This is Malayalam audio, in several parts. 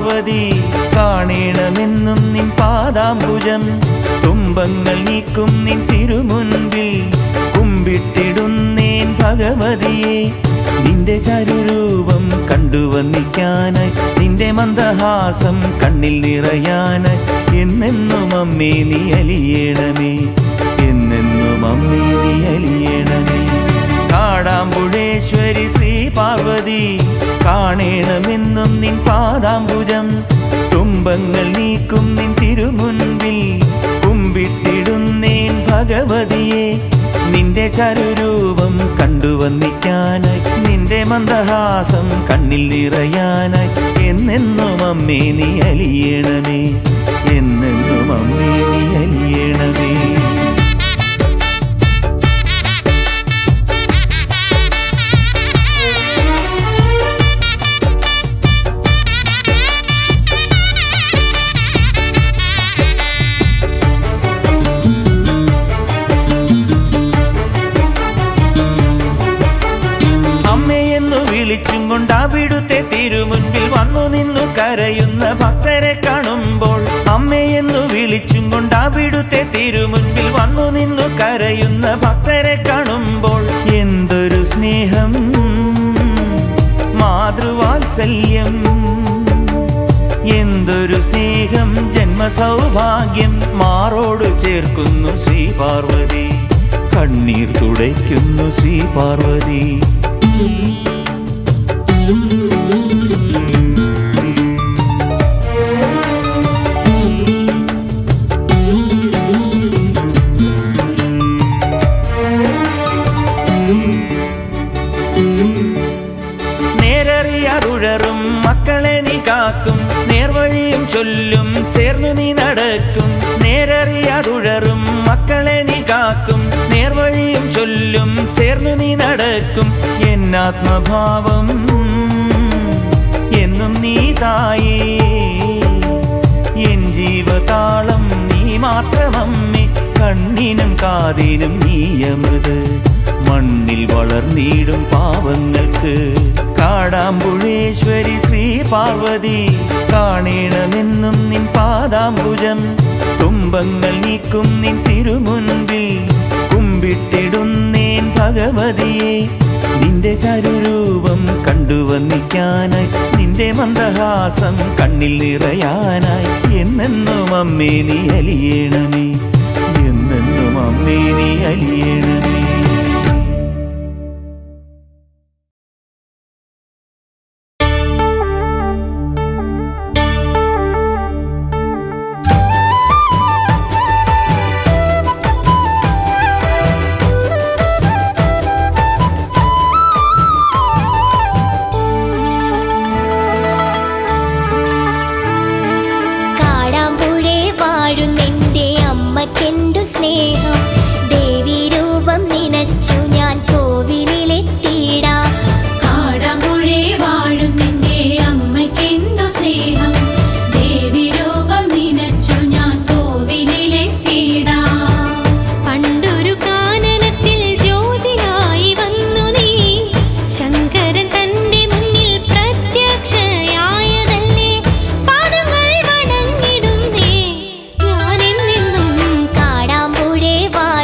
പാർവതി കാണണമെന്നും നിൻ പാദാംബുജം തുമ്പങ്ങൾ നീക്കും നിൻ തിരുമുൻപിൽ കുമ്പിട്ടിടുന്നേൻ ഭഗവതിയെ നിന്റെ ചരുരൂപം കണ്ടുവന്നിക്കാനായി നിന്റെ മന്ദഹാസം കണ്ണിൽ നിറയാനായി എന്നെന്നും അമ്മേ നീ അലിയണമേ എന്നെന്നും അമ്മേ നീ അലിയണമേ കാടാമ്പുഴേശ്വരി ശ്രീ പാർവതി കാണണമെന്നും നിൻ പാദാംബുജം തുമ്പങ്ങൾ നീക്കും നിൻ തിരുമുൻപിൽ കുമ്പിട്ടിടുന്നേൻ ഭഗവതിയെ നിന്റെ ചരുരൂപം കണ്ടുവന്നിക്കാനായി നിന്റെ മന്ദഹാസം കണ്ണിൽ നിറയാനായി എന്നെന്നും അമ്മേ നീ അലിയണമേ എന്നെന്നും അമ്മേ നീ അലിയണമേ അമ്മയെന്നു വിളിച്ചും കൊണ്ട് അവിടുത്തെ തിരുമുൻപിൽ വന്നു നിന്നു കരയുന്ന ഭക്തരെ കാണുമ്പോൾ അമ്മയെന്നു വിളിച്ചും കൊണ്ട് അവിടുത്തെ തിരുമുൻപിൽ വന്നു നിന്നു കരയുന്ന ഭക്തരെ കാണുമ്പോൾ എന്തൊരു സ്നേഹം മാതൃവാത്സല്യം എന്തൊരു സ്നേഹം ജന്മസൗഭാഗ്യം മാറോട് ചേർക്കുന്നു ശ്രീ പാർവതി കണ്ണീർ തുടയ്ക്കുന്നു ശ്രീ പാർവതി നേരറിയാറുഴറും മക്കളെ നീ കാക്കും നേർവഴിയും ചൊല്ലും ചേർന്നു നീ നടക്കും നേരറിയാറുഴറും മക്കളെ നീ കാക്കും നേർവഴിയും ചൊല്ലും ചേർന്നു നീ നടക്കും എന്നാത്മഭാവം എന്നും നീ തായേ എൻ ജീവതാളം നീ മാത്രമമ്മേ കണ്ണിനും കാതിനും നീയമത് മണ്ണിൽ വളർന്നിടും പാവങ്ങൾക്ക് കാടാമ്പുഴേശ്വരി ശ്രീ പാർവതി കാണണമെന്നും നിൻ പാദാംബുജം തുമ്പങ്ങൾ നീക്കും നിൻ തിരുമുൻപിൽ കുമ്പിട്ടിടുന്നേൻ ഭഗവതിയെ നിന്റെ ചരുരൂപം കണ്ടുവന്നിക്കാനായി നിന്റെ മന്ദഹാസം കണ്ണിൽ നിറയാനായി എന്നെന്നും അമ്മേ നീ അലിയണമേ എന്നെന്നും അമ്മേ നീ അലിയണമേ കാടാമ്പുഴേ വാഴുന്നെന്റെ അമ്മക്കെന്തു സ്നേഹം ദേവി രൂപം നിനച്ചു ഞാൻ കോവിലിലെത്തിയിടാ കാടാമ്പുഴേ വാഴും നിന്റെ അമ്മയ്ക്കെന്തു സ്നേഹം ദേവി രൂപം നിനച്ചു ഞാൻ കോവിലെത്തിയിടാം പണ്ടൊരു കാനനത്തിൽ ജ്യോതിയായി വന്നു നീ ശങ്കരൻ തന്റെ മുന്നിൽ പ്രത്യക്ഷയായതല്ലേ പാദങ്ങൾ വണങ്ങിടുന്നേ ഞാനെന്നെന്നും കാടാമ്പുഴേ വാഴും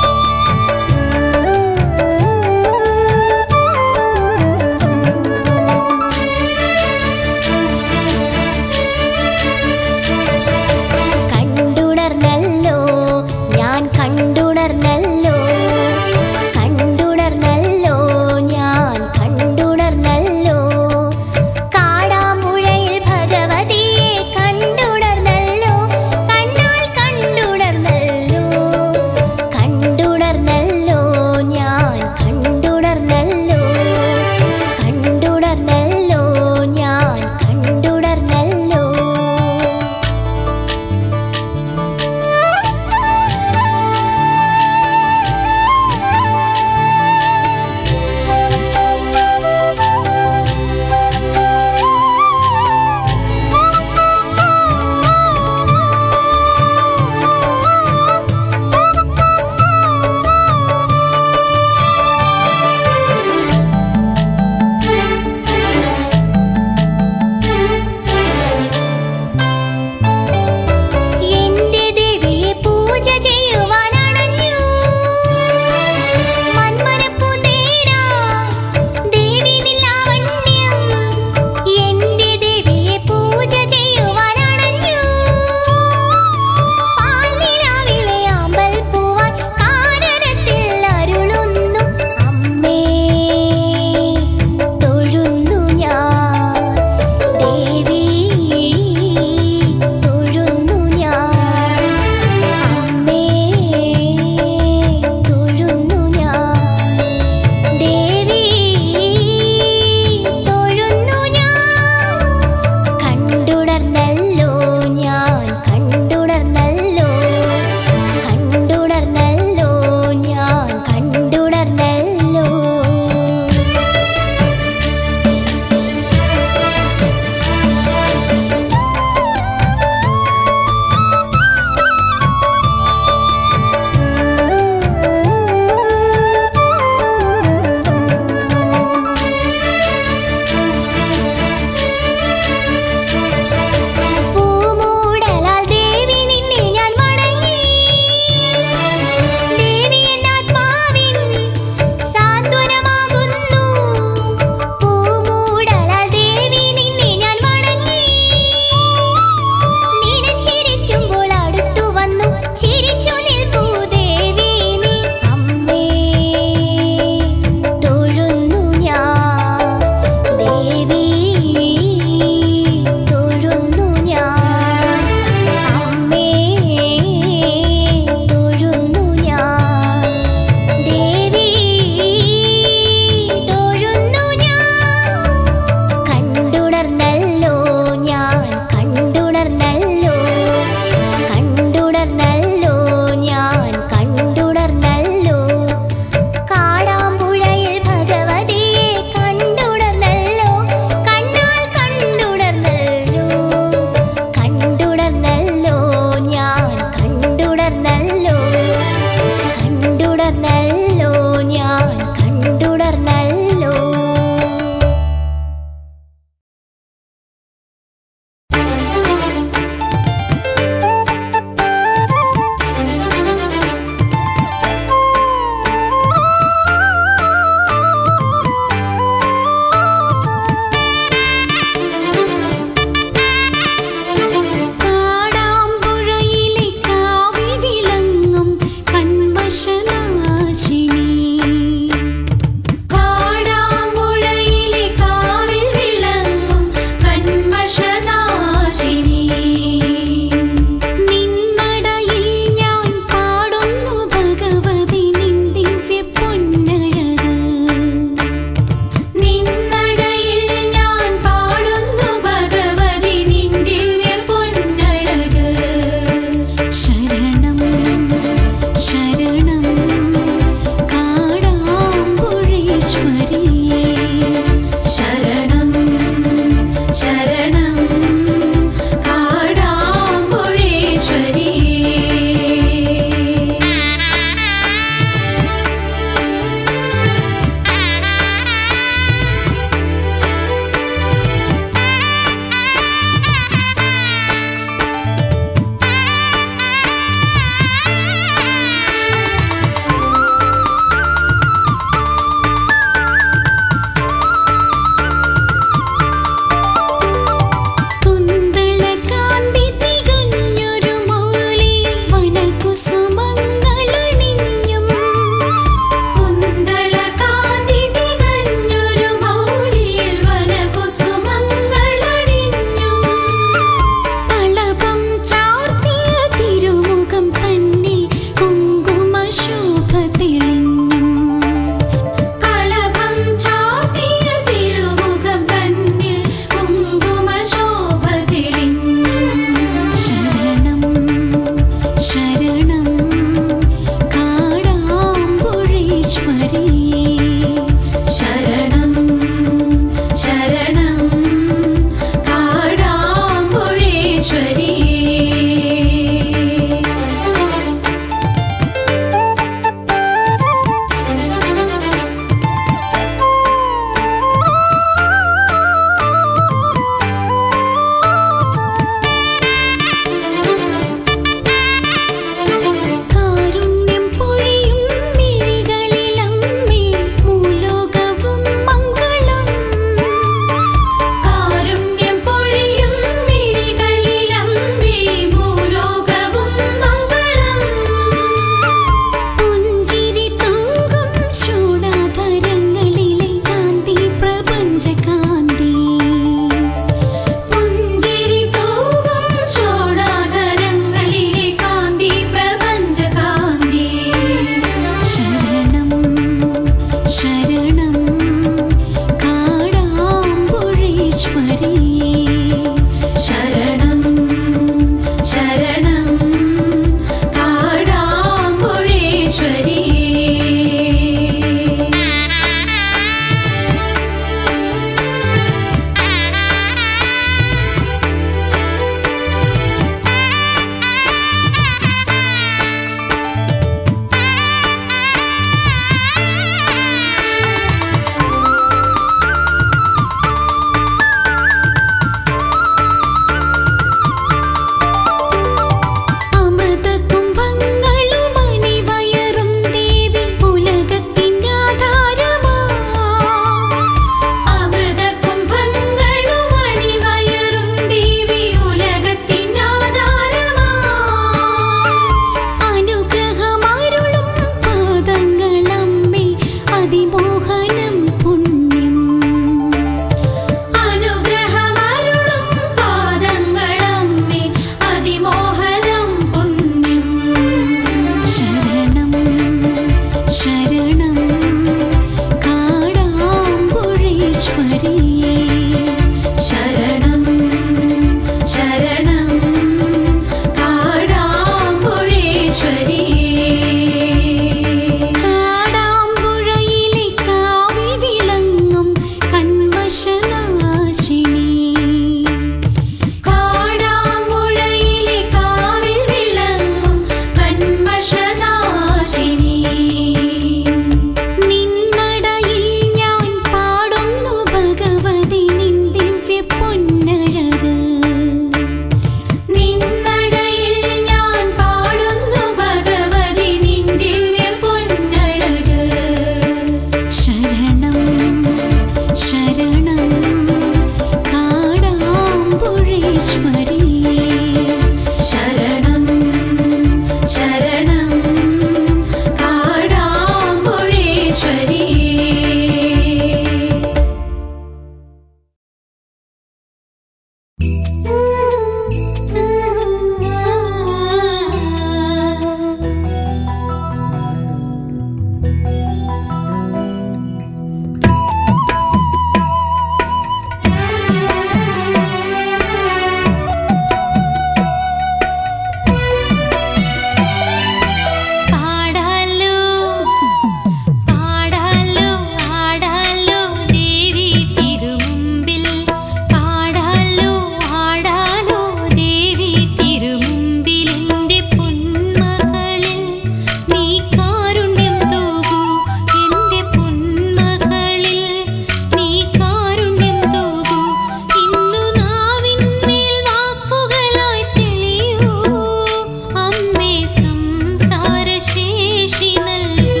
ശേഷി നൽകൂ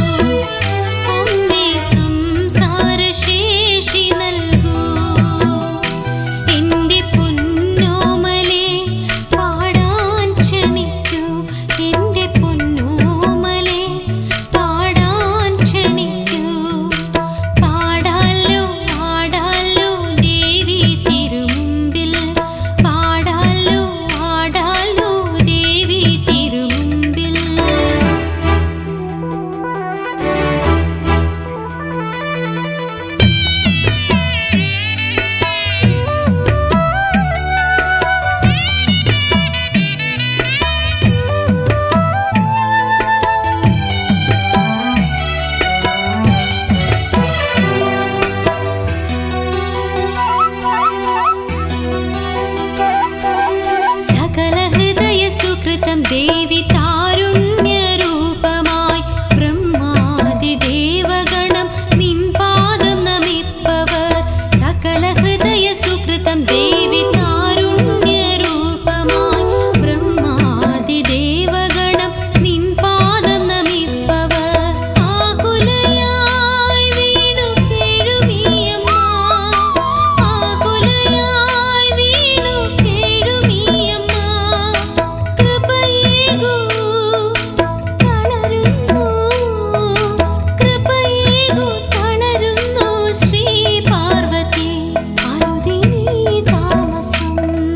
അമ്മേ സംസാരശേഷി നൽകൂ എന്റെ പൊന്നോമലേ പാടാൻ ക്ഷണിക്കൂ എന്റെ പൊന്നോമലേ പാടാൻ ക്ഷണിക്കൂ പാടാലോ പാടാലോ ദേവി തിരുമുമ്പിൽ പാടാലോ പാടാലോ ദേവി തിരുമുമ്പിൽ സകല ഹൃദയ സുകൃതം ദേവി താരുണ്യരൂപമായി ബ്രഹ്മാതി ദേവഗണം നിൻ പാദം നമിപ്പവർ സകല ഹൃദയ സുകൃതം ദേവി താരുണ്യരൂപമായി ബ്രഹ്മാതി ദേവഗണം നിൻ പാദം നമിപ്പവർ ആകുലയായി വീണു കേഴുമീയമ്മ ആകുലയായി വീണു കേഴുമീയമ്മ കൃപയേകൂ തളരുന്നു കൃപയേകൂ തളരുന്നു ശ്രീ പാർവതി അരുതിനീ താമസം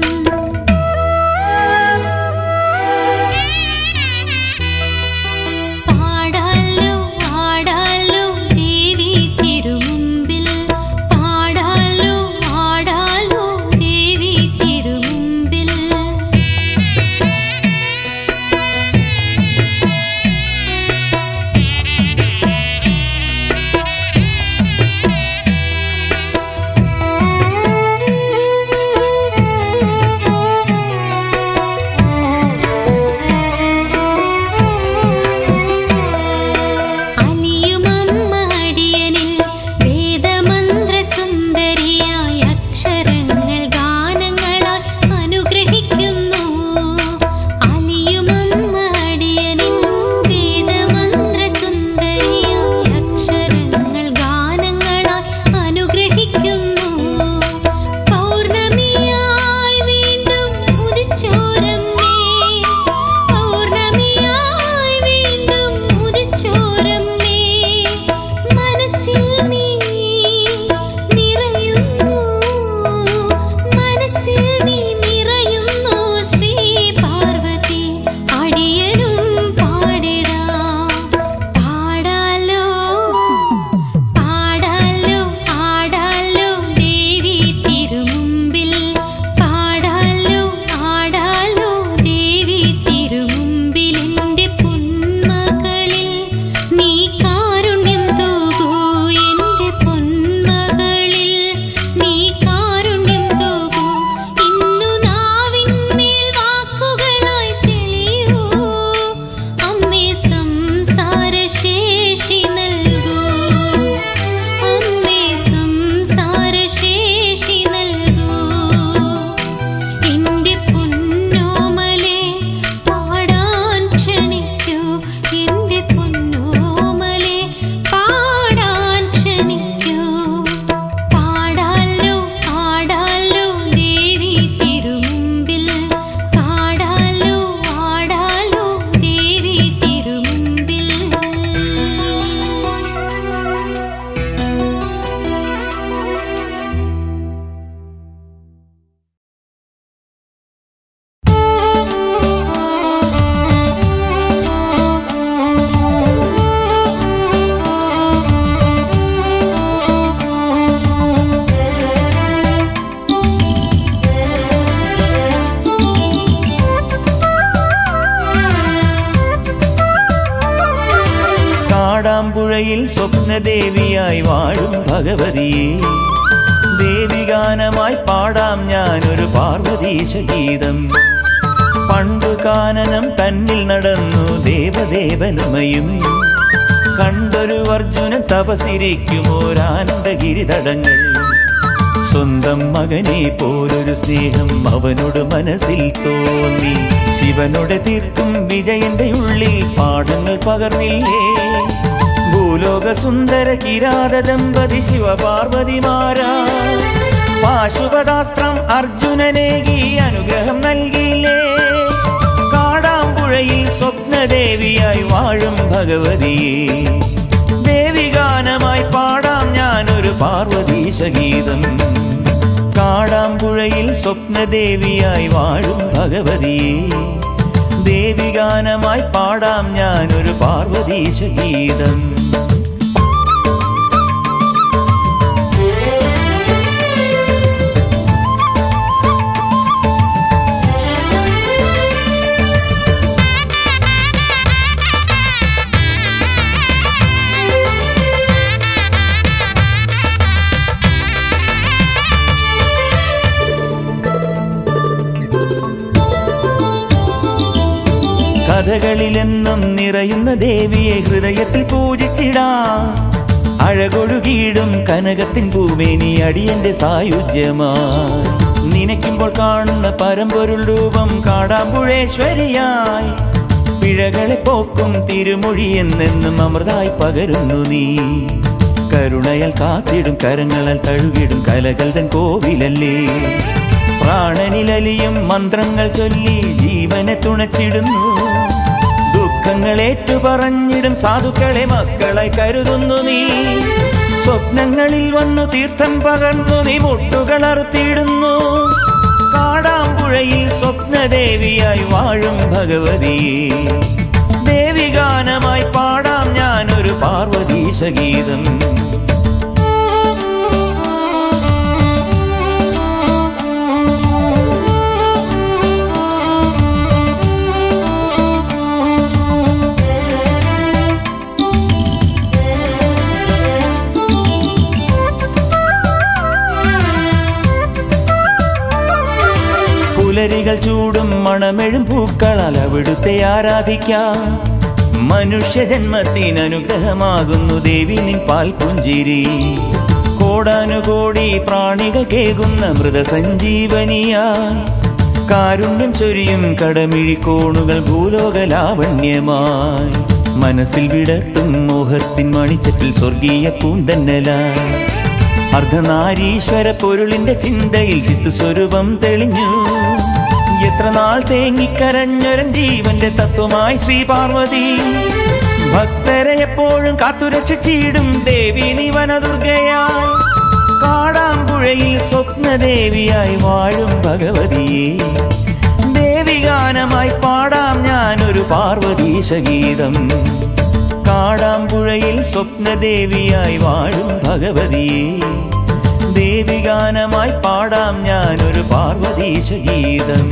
പാടാലോ പാടാലോ ദേവി തിരുമുമ്പിൽ പാടാലോ പാടാലോ ദേവി തിരുമുമ്പിൽ അലിയുമമ്മ അടിയനിൽ വേദമന്ത്ര സുന്ദരിയായ അക്ഷരങ്ങൾ ഗാനങ്ങളാൽ അനുഗ്രഹിക്കുന്നു അലിയുമമ്മ അടിയനിൽ വേദമന്ത്ര സുന്ദരിയായ അക്ഷരങ്ങൾ ഗാനങ്ങളാൽ അനുഗ്രഹിക്കുന്നു പൗർണമിയായി വീണ്ടും ഉദിച്ചോരമ്മേ പൗർണമിയായി വീണ്ടും ഉദിച്ചോരമ്മേ മനസ്സിൽ നീ നിറയുന്നു മനസ്സിൽ നീ നിറയുന്നു ശ്രീ പാർവതി അടിയനും പാടിടാം പാടാലോ പാടാലോ പാടാലോ ദേവി തിരുമുമ്പിൽ പാടാലോ പാടാലോ ദേവി തിരുമുമ്പിൽ എൻ്റെ പൊന്മകളിൽ നീ കാരുണ്യം തൂകൂ എൻ്റെ പൊന്മകളിൽ നീ കാരുണ്യം തൂകൂ ഇന്നു നാവിന്മേൽ വാക്കുകളായി തെളിയൂ അമ്മേ സംസാരശേഷി നൽകൂ അമ്മേ സംസാരശേഷി നൽകൂ എന്റെ പൊന്നോമലേ പാടാൻ ക്ഷണിക്കൂ എന്റെ പൊന്നോമലേ പാടാൻ ക്ഷണിക്കൂ പാടാലോ പാടാലോ ദേവി തിരുമുമ്പിൽ പാടാലോ പാടാലോ ദേവി തിരുമുമ്പിൽ കാടാമ്പുഴയിൽ സ്വപ്നദേവിയായി വാഴും ഭഗവതിയെ ദേവിഗാനമായി പാടാം ഞാനൊരു പാർവതീശ ഗീതം പണ്ടു കാനനം തന്നിൽ നടന്നു ദേവദേവനുമയും കണ്ടൊരു അർജുന തപസിരിക്കുമോരാനന്ദഗിരിതടങ്ങൾ സ്വന്തം മകനെ പോലൊരു സ്നേഹം അവനോട് മനസ്സിൽ തോന്നി ശിവനോട് തീർക്കും വിജയന്റെ ഉള്ളിൽ പാഠങ്ങൾ പകർന്നില്ലേ ഭൂലോക സുന്ദര കിരാത ദമ്പതി ശിവപാർവതിമാരാ പാശുപതാസ്ത്രം അർജുനനേകി അനുഗ്രഹം നൽകിയില്ലേ കാടാമ്പുഴയിൽ സ്വപ്നദേവിയായി വാഴും ഭഗവതിയെ ദേവിഗാനമായി പാടാം ഞാനൊരു പാർവതീശ ഗീതം കാടാമ്പുഴയിൽ സ്വപ്നദേവിയായി വാഴും ഭഗവതിയെ ദേവിഗാനമായി പാടാം ഞാനൊരു പാർവതീശ ഗീതം കഥകളിലെന്നും നിറയുന്ന ദേവിയെ ഹൃദയത്തിൽ പൂജിച്ചിടാം അഴകൊഴുകിയിടും കനകത്തിൻ പൂമേനി അടിയന്റെ സായുജ്യമായി നിനയ്ക്കുമ്പോൾ കാണുന്ന പരമ്പൊരുൾ രൂപം കാടാമ്പുഴേശ്വരിയായി പിഴകളെ പോക്കും തിരുമൊഴി എന്നെന്നും അമൃതായി പകരുന്നു നീ കരുണയാൽ കാത്തിടും കരങ്ങളാൽ തഴുകിടും കലകൾ തൻ കോവിലല്ലേ പ്രാണനിലലിയും മന്ത്രങ്ങൾ ചൊല്ലി ജീവനെ തുണച്ചിടുന്നു ദുഃഖങ്ങൾ ഏറ്റുപറഞ്ഞിടും സാധുക്കളെ മക്കളായി കരുതുന്നു നീ സ്വപ്നങ്ങളിൽ വന്നു തീർത്ഥം പകർന്നു നീ മുട്ടുകൾ അറുത്തിടുന്നു കാടാമ്പുഴയിൽ സ്വപ്നദേവിയായി വാഴും ഭഗവതിയെ ദേവിഗാനമായി പാടാം ഞാനൊരു പാർവതീശ ഗീതം പുലരികൾ ചൂടും മണമെഴും പൂക്കളാൽ അവിടുത്തെ ആരാധിക്കാം മനുഷ്യജന്മത്തിന് അനുഗ്രഹമാകുന്നു ദേവി നിൻ പാൽ പുഞ്ചിരി കോടാനുകോടി പ്രാണികൾ കേകുന്ന മൃതസഞ്ജീവനിയായി കാരുണ്യം ചൊരിയും കടമിഴിക്കോണുകൾ ഭൂലോകലാവണ്യമായി മനസ്സിൽ വിടർത്തും മോഹത്തിൻ മണിച്ചപ്പിൽ സ്വർഗീയ പൂന്തന്നലായി അർദ്ധനാരീശ്വര പൊരുളിന്റെ ചിന്തയിൽ ചിത്തുസ്വരൂപം തെളിഞ്ഞു എത്ര നാൾ തേങ്ങിക്കരഞ്ഞൊരൻ ജീവന്റെ തത്വമായി ശ്രീ പാർവതി ഭക്തരെ എപ്പോഴും കാത്തുരക്ഷിച്ചിടും ദേവി നിവനദുർഗയായി കാടാമ്പുഴയിൽ സ്വപ്നദേവിയായി വാഴും ഭഗവതിയെ ദേവിഗാനമായി പാടാം ഞാനൊരു പാർവതീശ ഗീതം കാടാമ്പുഴയിൽ സ്വപ്നദേവിയായി വാഴും ഭഗവതിയെ ദേവിഗാനമായി പാടാം ഞാനൊരു പാർവതീശ ഗീതം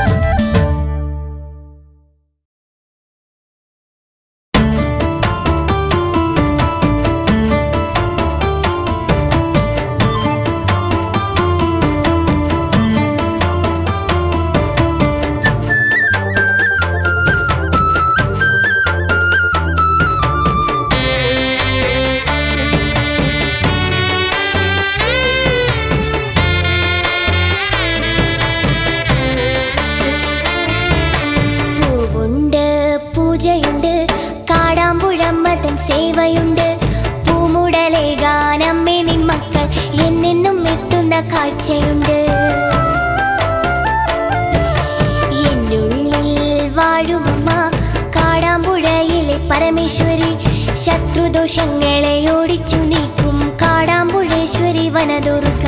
പൂവുണ്ട് പൂജയുണ്ട് കാടാമ്പുഴമ്മതൻ സേവയുണ്ട് പൂമുടലേ ഗാനമ്മേ നിൻ മക്കൾ എന്നെന്നും എത്തുന്ന കാഴ്ചയുണ്ട് എന്നുള്ളിൽ വാഴുമമ്മ കാടാമ്പുഴയിലെ പരമേശ്വരി ശത്രുദോഷങ്ങളെ ഓടിച്ചു നീക്കും കാടാമ്പുഴേശ്വരി വനദുർഗ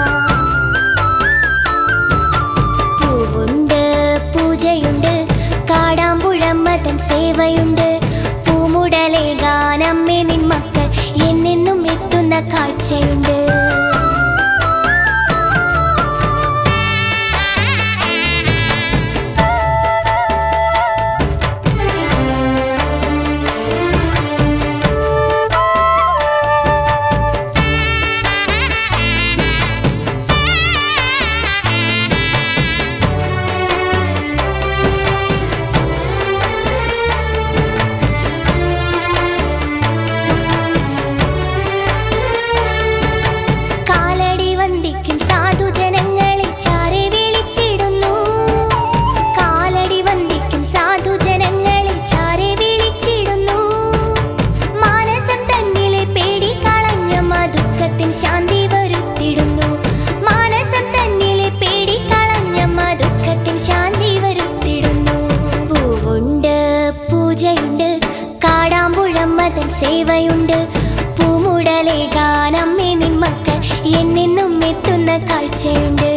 പൂവുണ്ട് പൂജയുണ്ട് കാടാമ്പുഴമ്മതൻ സേവയുണ്ട് പൂമുടലേ ഗാനമ്മേ നിൻ മക്കൾ എന്നെന്നും എത്തുന്ന കാഴ്ചയുണ്ട് പൂജയുണ്ട് കാടാമ്പുഴമ്മതൻ സേവയുണ്ട് പൂമുടലേ ഗാനമ്മേ നിൻ മക്കൾ എന്നെന്നും എത്തുന്ന കാഴ്ചയുണ്ട്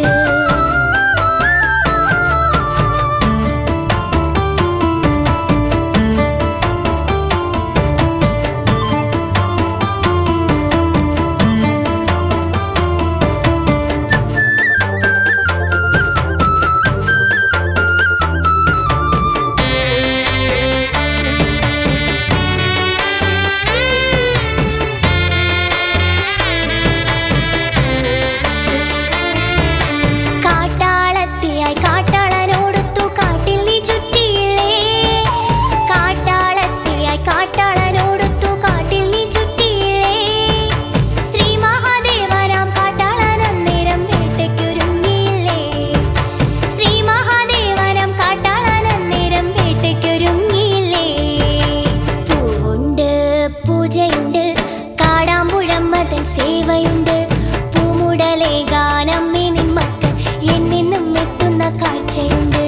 കാട്ടാളത്തിയായി കാട്ടാളനോടൊത്തു കാട്ടിൽ നീ ചുറ്റിയില്ലേ കാട്ടാളത്തിയായി കാട്ടാളനോടൊത്തു കാട്ടിൽ നീ ചുറ്റിയില്ലേ ശ്രീ മഹാദേവനാം കാട്ടാളൻ അന്നേരം വേട്ടയ്ക്കൊരുങ്ങിയില്ലേ ശ്രീ മഹാദേവനാം കാട്ടാളൻ അന്നേരം വേട്ടയ്ക്കൊരുങ്ങിയില്ലേ പൂവുണ്ട് പൂജയുണ്ട് കാടാമ്പുഴമ്മതൻ സേവയുണ്ട് പൂമുടലേ ഗാനമ്മേ നിൻ മക്കൾ എന്നെന്നും എത്തുന്ന കാഴ്ചയുണ്ട്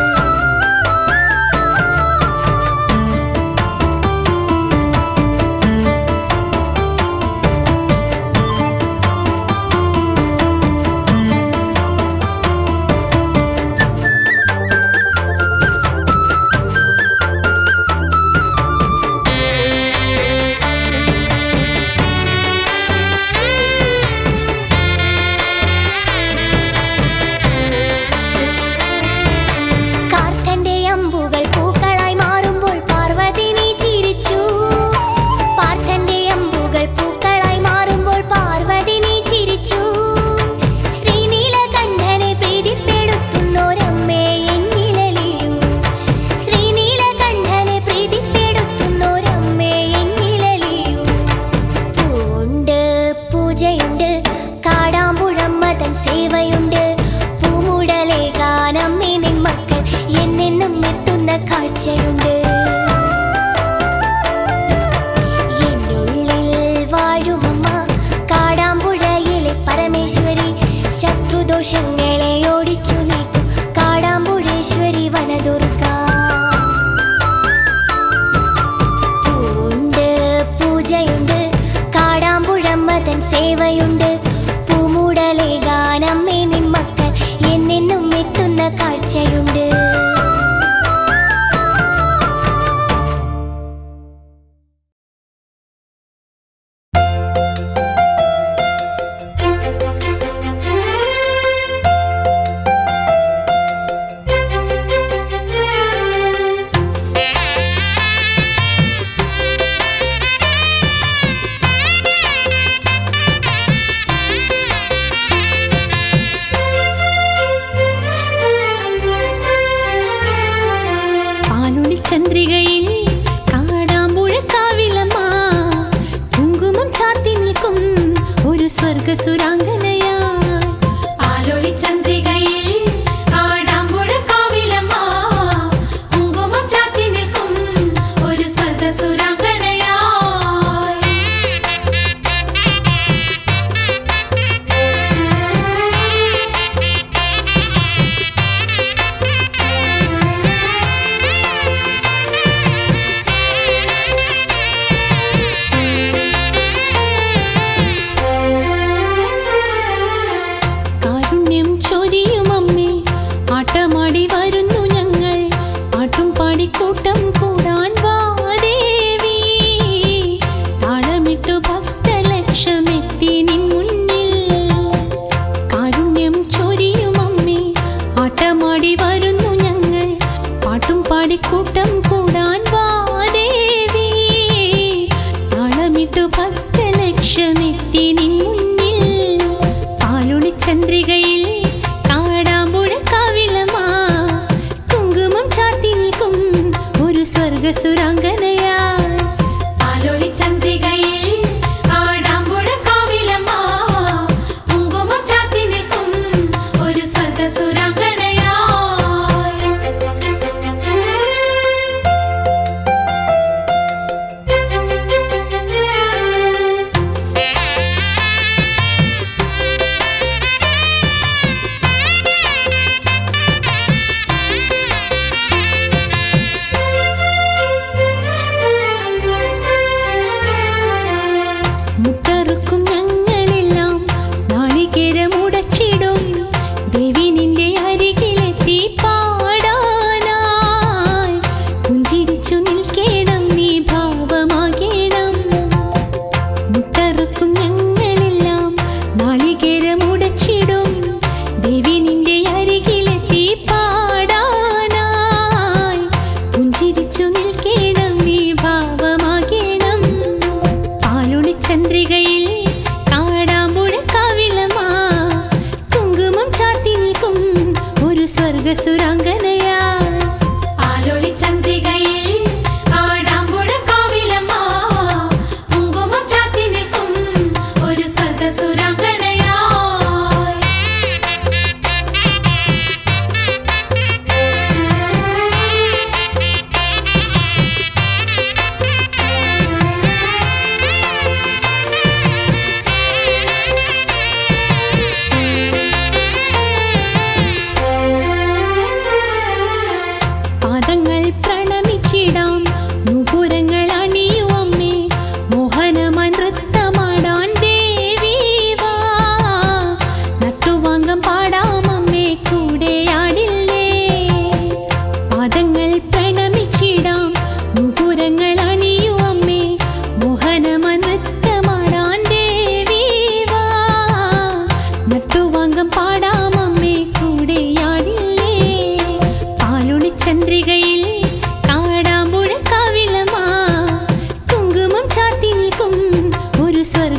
കാർക്കന്റെ അമ്പുകൾ പൂക്കളായി മാറുമ്പോൾ പാർവതി നീ ചിരിച്ചു പാർക്കന്റെ അമ്പുകൾ പൂക്കളായി മാറുമ്പോൾ പാർവതി നീ ചിരിച്ചു ശ്രീനീലകണ്ഠനെ പ്രീതിപ്പെടുത്തുന്നോരമ്മേ എന്നിലലിയൂ ശ്രീനീലകണ്ഠനെ പ്രീതിപ്പെടുത്തുന്നോരമ്മേ എന്നിലലിയൂ പൂവുണ്ട് പൂജയുണ്ട് കാടാമ്പുഴമ്മതൻ സേവയുണ്ട് പൂമുടലേ ഗാനമ്മേ നിൻ മക്കൾ എന്നെന്നും എത്തുന്ന കാഴ്ചയുണ്ട് എന്നുള്ളിൽ വാഴുമമ്മ കാടാമ്പുഴയിലെ പരമേശ്വരി ശത്രുദോഷങ്ങളെ ഓടിച്ചു നീക്കും കാടാമ്പുഴേശ്വരി വനദുർഗ പൂവുണ്ട് പൂജയുണ്ട് കാടാമ്പുഴമ്മതൻ സേവയുണ്ട് പൂമുടലേ ഗാനമ്മേ നിൻ മക്കൾ എന്നെന്നും എത്തുന്ന കാഴ്ചയുണ്ട് പാലുണി ചന്ദ്രികയിൽ കാടാമ്പുഴക്കാവിലമ്മ കുങ്കുമം ചാർത്തി നിൽക്കും ഒരു സ്വർഗസുരാംഗനയാ പാലൊളി ചന്ദ്രികയിൽ കാടാമ്പുഴ കാവിലമ്മ കുങ്കുമം ചാത്തി നിൽക്കും ഒരു സ്വർഗസുരാംഗനയായി കാരുണ്യം ചൊരിയും അമ്മേ ആട്ടമാടി വരുന്നു ഞങ്ങൾ ആട്ടും പാടി കൂട്ടം കൂടാൻ വാ ദേവി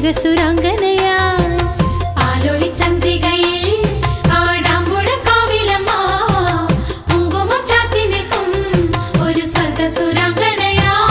സ്വർഗസുരാംഗനയായി ആലൊളി ചന്ദ്രികയിൽ കാടാമ്പുഴ കാവിലമ്മ കുങ്കുമം ചാത്തി നിൽക്കും ഒരു സ്വർഗസുരാംഗനയായി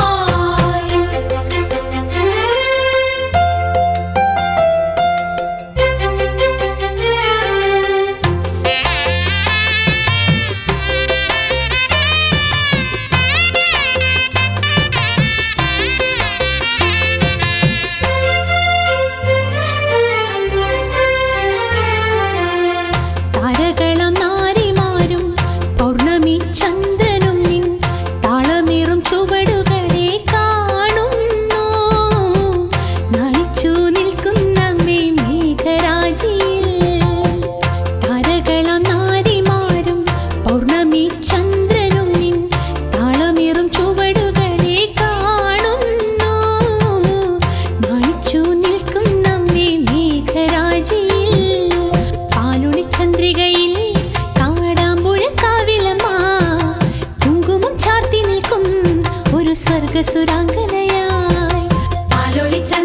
താരകളം നാരിമാരും പൗർണമി ചന്ദ്രനും നിൻ താളമേറും ചുവടുകളെ കാണുന്നു നളിച്ചു നിൽക്കുന്നമ്മേ മേഘരാജിയിൽ താരകളം നാരിമാരും പൗർണമി ചന്ദ്രനും നിൻ താളമേറും ചുവടുകളെ കാണുന്നു നളിച്ചു നിൽക്കുന്നമ്മേ മേഘരാജിയിൽ പാലുണി ചന്ദ്രികയിൽ കാടാമ്പുഴ കാവിലമ്മ കുങ്കുമം ചാർത്തി നിൽക്കും ഒരു സ്വർഗസുരാംഗനയായി ആലൊളി ചന്ദ്രികയിൽ